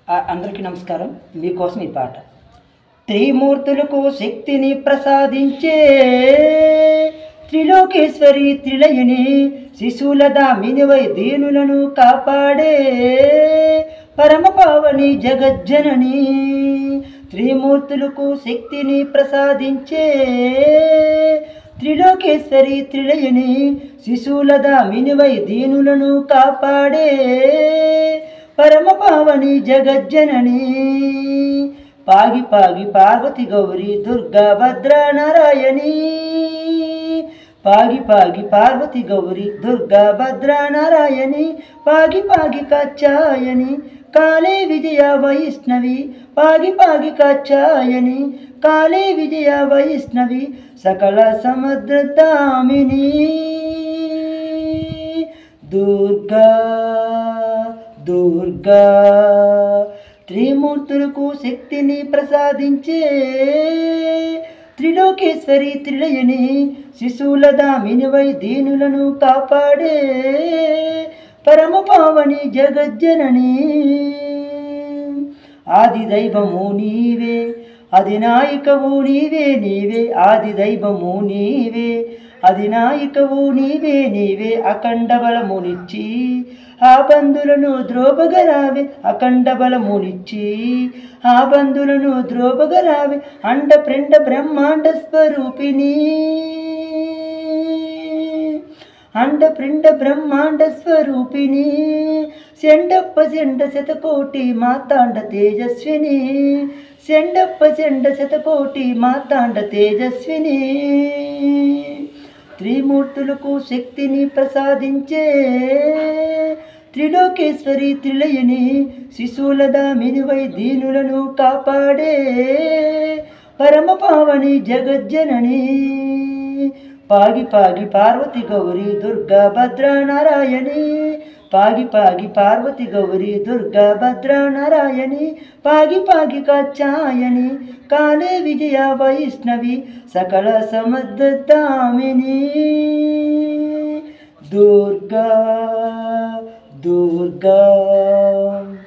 ఆ- అందరికీ నమస్కారం మీకోసం ఈ పాట త్రిమూర్తులకు శక్తిని ప్రసాదించే త్రిలోకేశ్వరి త్రిలయని శిశువుల దామినివై దీనులను కాపాడే పరమ పావని జగజ్జనని త్రిమూర్తులకు శక్తిని ప్రసాదించే త్రిలోకేశ్వరి త్రిలయని శిశువుల దామినివై దీనులను కాపాడే పరమ పావని జగజ్జనని పాగి పాగి పార్వతి గౌరి దుర్గా భద్ర నారాయణి పాగి పాగి పార్వతి గౌరి దుర్గా భద్ర నారాయణి పాగి పాగి కాచాయని కాళే విజయ వైష్ణవి పాగి పాగి కాచాయని కాళే విజయ వైష్ణవి సకల సముద్రతామిని దుర్గా దుర్గా త్రిమూర్తులకు శక్తిని ప్రసాదించే త్రిలోకేశ్వరి త్రిలయని శిశువుల దామినివై దీనులను కాపాడే పరమ పావని జగజ్జనని ఆది దైవము నీవే అధినాయకవు నీవే నీవే ఆది దైవము నీవే అధినాయకవు నీవే నీవే అఖండ బలమునిచ్చి ఆ బంధులను ద్రోపగరావే అఖండ బలమునిచ్చి ఆ బంధులను ద్రోపగరావే అండ ప్రిండ బ్రహ్మాండ స్వరూపిణి అండ పిండ బ్రహ్మాండ స్వరూపిణి సెండప్ప సెండ శతకోటి మాతాండ తేజస్విని సెండప్ప సెండ శతకోటి మాతాండ తేజస్విని త్రిమూర్తులకు శక్తిని ప్రసాదించే త్రిలోకేశ్వరి త్రిలయని శిశువుల దామినివై దీనులను కాపాడే పరమ పావని జగజ్జనని పాగి పాగి పార్వతి గౌరి దుర్గా భద్ర నారాయణి పాగి పాగి పార్వతి గౌరి దుర్గా భద్ర నారాయణి పాగి పాగి కాచాయని కాలే విజయ వైష్ణవి సకల సమర్థామిని దుర్గా దుర్గా